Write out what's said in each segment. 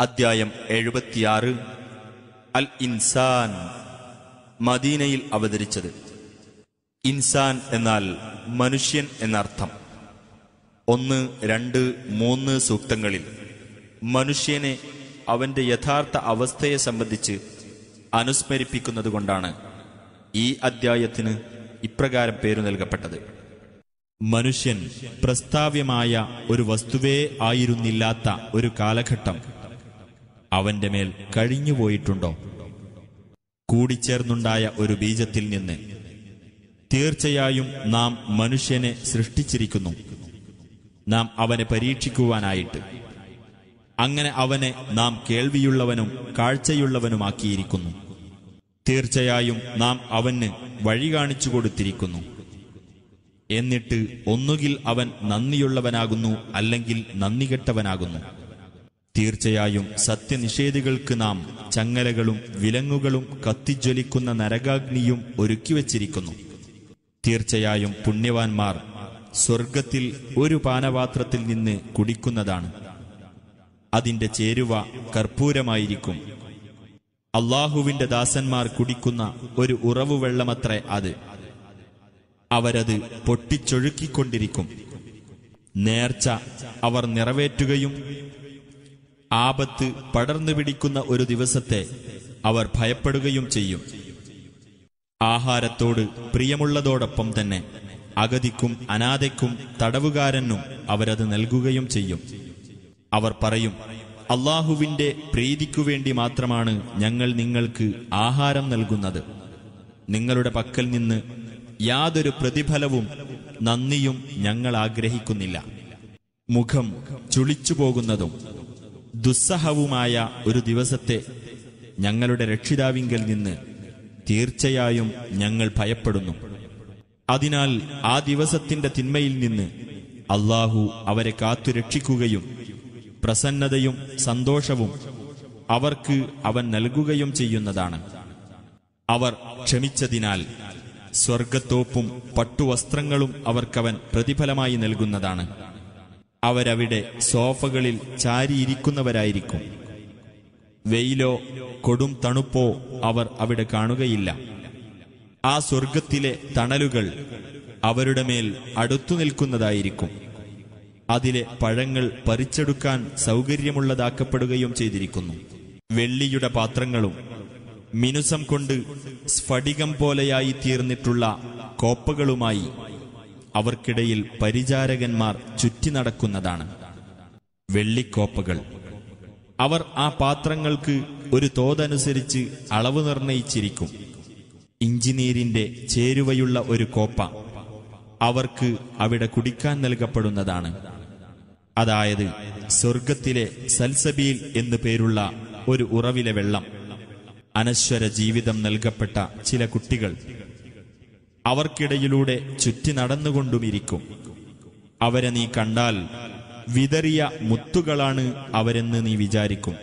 അദ്ധ്യായം എഴുപത്തിയാറ് അൽ ഇൻസാൻ മദീനയിൽ അവതരിച്ചത് ഇൻസാൻ എന്നാൽ മനുഷ്യൻ എന്നർത്ഥം ഒന്ന് രണ്ട് മൂന്ന് സൂക്തങ്ങളിൽ മനുഷ്യനെ അവന്റെ യഥാർത്ഥ അവസ്ഥയെ സംബന്ധിച്ച് അനുസ്മരിപ്പിക്കുന്നതുകൊണ്ടാണ് ഈ അദ്ധ്യായത്തിന് ഇപ്രകാരം പേരു നൽകപ്പെട്ടത് മനുഷ്യൻ പ്രസ്താവ്യമായ ഒരു വസ്തുവേ ആയിരുന്നില്ലാത്ത ഒരു കാലഘട്ടം അവന്റെ മേൽ കഴിഞ്ഞുപോയിട്ടുണ്ടോ കൂടിച്ചേർന്നുണ്ടായ ഒരു ബീജത്തിൽ നിന്ന് തീർച്ചയായും നാം മനുഷ്യനെ സൃഷ്ടിച്ചിരിക്കുന്നു നാം അവനെ പരീക്ഷിക്കുവാനായിട്ട് അങ്ങനെ അവനെ നാം കേൾവിയുള്ളവനും കാഴ്ചയുള്ളവനുമാക്കിയിരിക്കുന്നു തീർച്ചയായും നാം അവന് വഴി കാണിച്ചു കൊടുത്തിരിക്കുന്നു എന്നിട്ട് ഒന്നുകിൽ അവൻ നന്ദിയുള്ളവനാകുന്നു അല്ലെങ്കിൽ നന്ദികെട്ടവനാകുന്നു തീർച്ചയായും സത്യനിഷേധികൾക്ക് നാം ചങ്ങലകളും വിലങ്ങുകളും കത്തിജ്വലിക്കുന്ന നരകാഗ്നിയും ഒരുക്കിവച്ചിരിക്കുന്നു തീർച്ചയായും പുണ്യവാൻമാർ സ്വർഗത്തിൽ ഒരു പാനപാത്രത്തിൽ നിന്ന് കുടിക്കുന്നതാണ് അതിന്റെ ചേരുവ കർപ്പൂരമായിരിക്കും അള്ളാഹുവിന്റെ ദാസന്മാർ കുടിക്കുന്ന ഒരു ഉറവു വെള്ളമത്രേ അത് അവരത് പൊട്ടിച്ചൊഴുക്കിക്കൊണ്ടിരിക്കും നേർച്ച അവർ നിറവേറ്റുകയും ആപത്ത് പടർന്നു പിടിക്കുന്ന ഒരു ദിവസത്തെ അവർ ഭയപ്പെടുകയും ചെയ്യും ആഹാരത്തോട് പ്രിയമുള്ളതോടൊപ്പം തന്നെ അഗതിക്കും അനാഥയ്ക്കും തടവുകാരനും അവരത് നൽകുകയും ചെയ്യും അവർ പറയും അള്ളാഹുവിന്റെ പ്രീതിക്കു വേണ്ടി മാത്രമാണ് ഞങ്ങൾ നിങ്ങൾക്ക് ആഹാരം നൽകുന്നത് നിങ്ങളുടെ പക്കൽ നിന്ന് യാതൊരു പ്രതിഫലവും നന്ദിയും ഞങ്ങൾ ആഗ്രഹിക്കുന്നില്ല മുഖം ചുളിച്ചു പോകുന്നതും ദുസ്സഹവുമായ ഒരു ദിവസത്തെ ഞങ്ങളുടെ രക്ഷിതാവിങ്കൽ നിന്ന് തീർച്ചയായും ഞങ്ങൾ ഭയപ്പെടുന്നു അതിനാൽ ആ ദിവസത്തിന്റെ തിന്മയിൽ നിന്ന് അള്ളാഹു അവരെ കാത്തു രക്ഷിക്കുകയും പ്രസന്നതയും സന്തോഷവും അവർക്ക് അവൻ നൽകുകയും ചെയ്യുന്നതാണ് അവർ ക്ഷമിച്ചതിനാൽ സ്വർഗത്തോപ്പും പട്ടുവസ്ത്രങ്ങളും അവർക്കവൻ പ്രതിഫലമായി നൽകുന്നതാണ് അവരവിടെ സോഫകളിൽ ചാരിയിരിക്കുന്നവരായിരിക്കും വെയിലോ കൊടും തണുപ്പോ അവർ അവിടെ കാണുകയില്ല ആ സ്വർഗത്തിലെ തണലുകൾ അവരുടെ മേൽ അടുത്തു നിൽക്കുന്നതായിരിക്കും അതിലെ പഴങ്ങൾ പറിച്ചെടുക്കാൻ സൗകര്യമുള്ളതാക്കപ്പെടുകയും ചെയ്തിരിക്കുന്നു വെള്ളിയുടെ പാത്രങ്ങളും മിനുസം കൊണ്ട് സ്ഫടികം പോലെയായി തീർന്നിട്ടുള്ള കോപ്പകളുമായി അവർക്കിടയിൽ പരിചാരകന്മാർ ചുറ്റി നടക്കുന്നതാണ് വെള്ളിക്കോപ്പകൾ അവർ ആ പാത്രങ്ങൾക്ക് ഒരു തോതനുസരിച്ച് അളവ് നിർണയിച്ചിരിക്കും ഇഞ്ചിനീരിന്റെ ചേരുവയുള്ള ഒരു കോപ്പ അവർക്ക് അവിടെ കുടിക്കാൻ നൽകപ്പെടുന്നതാണ് അതായത് സ്വർഗത്തിലെ സൽസബീൽ എന്നു പേരുള്ള ഒരു ഉറവിലെ വെള്ളം അനശ്വര ജീവിതം നൽകപ്പെട്ട ചില കുട്ടികൾ അവർക്കിടയിലൂടെ ചുറ്റി നടന്നുകൊണ്ടുമിരിക്കും അവരെ നീ കണ്ടാൽ വിതറിയ മുത്തുകളാണ് അവരെന്ന് നീ വിചാരിക്കും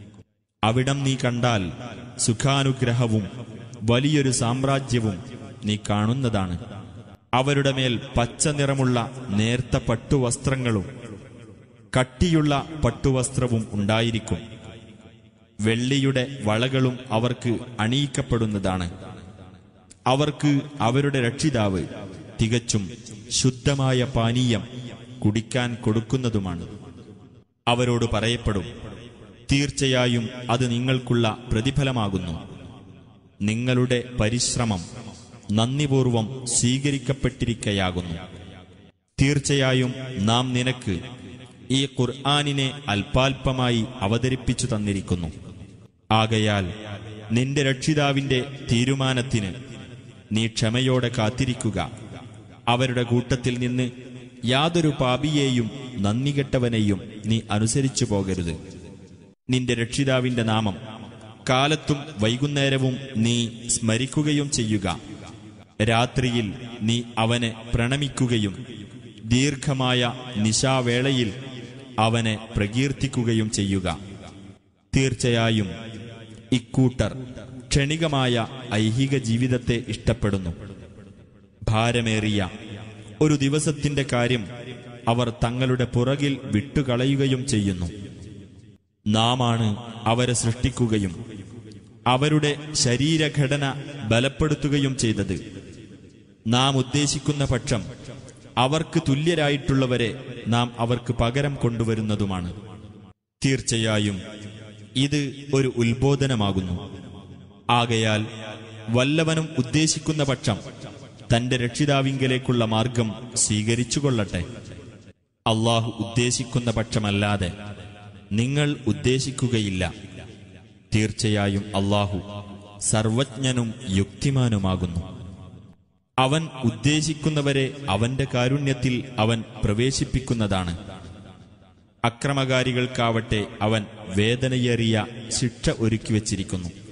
അവിടം നീ കണ്ടാൽ സുഖാനുഗ്രഹവും വലിയൊരു സാമ്രാജ്യവും നീ കാണുന്നതാണ് അവരുടെ മേൽ പച്ച നിറമുള്ള നേർത്ത പട്ടുവസ്ത്രങ്ങളും കട്ടിയുള്ള പട്ടുവസ്ത്രവും ഉണ്ടായിരിക്കും വെള്ളിയുടെ വളകളും അവർക്ക് അണിയിക്കപ്പെടുന്നതാണ് അവർക്ക് അവരുടെ രക്ഷിതാവ് തികച്ചും ശുദ്ധമായ പാനീയം കുടിക്കാൻ കൊടുക്കുന്നതുമാണ് അവരോട് പറയപ്പെടും തീർച്ചയായും അത് നിങ്ങൾക്കുള്ള പ്രതിഫലമാകുന്നു നിങ്ങളുടെ പരിശ്രമം നന്ദിപൂർവം സ്വീകരിക്കപ്പെട്ടിരിക്കയാകുന്നു തീർച്ചയായും നാം നിനക്ക് ഈ ഖുർആാനിനെ അല്പാൽപമായി അവതരിപ്പിച്ചു തന്നിരിക്കുന്നു ആകയാൽ നിന്റെ രക്ഷിതാവിന്റെ തീരുമാനത്തിന് നീ ക്ഷമയോടെ കാത്തിരിക്കുക അവരുടെ കൂട്ടത്തിൽ നിന്ന് യാതൊരു പാപിയെയും നന്ദികെട്ടവനെയും നീ അനുസരിച്ചു പോകരുത് നിന്റെ രക്ഷിതാവിന്റെ നാമം കാലത്തും വൈകുന്നേരവും നീ സ്മരിക്കുകയും ചെയ്യുക രാത്രിയിൽ നീ അവനെ പ്രണമിക്കുകയും ദീർഘമായ നിശാവേളയിൽ അവനെ പ്രകീർത്തിക്കുകയും ചെയ്യുക തീർച്ചയായും ഇക്കൂട്ടർ ക്ഷണികമായ ഐഹിക ജീവിതത്തെ ഇഷ്ടപ്പെടുന്നു ഭാരമേറിയ ഒരു ദിവസത്തിന്റെ കാര്യം അവർ തങ്ങളുടെ പുറകിൽ വിട്ടുകളയുകയും ചെയ്യുന്നു നാമാണ് അവരെ സൃഷ്ടിക്കുകയും അവരുടെ ശരീരഘടന ബലപ്പെടുത്തുകയും ചെയ്തത് നാം ഉദ്ദേശിക്കുന്ന പക്ഷം അവർക്ക് തുല്യരായിട്ടുള്ളവരെ നാം അവർക്ക് പകരം കൊണ്ടുവരുന്നതുമാണ് തീർച്ചയായും ഇത് ഒരു ഉത്ബോധനമാകുന്നു ആകയാൽ വല്ലവനും ഉദ്ദേശിക്കുന്ന പക്ഷം തന്റെ രക്ഷിതാവിങ്കലേക്കുള്ള മാർഗം സ്വീകരിച്ചുകൊള്ളട്ടെ അള്ളാഹു ഉദ്ദേശിക്കുന്ന പക്ഷമല്ലാതെ നിങ്ങൾ ഉദ്ദേശിക്കുകയില്ല തീർച്ചയായും അള്ളാഹു സർവജ്ഞനും യുക്തിമാനുമാകുന്നു അവൻ ഉദ്ദേശിക്കുന്നവരെ അവന്റെ കാരുണ്യത്തിൽ അവൻ പ്രവേശിപ്പിക്കുന്നതാണ് അക്രമകാരികൾക്കാവട്ടെ അവൻ വേദനയേറിയ ശിക്ഷ ഒരുക്കി വച്ചിരിക്കുന്നു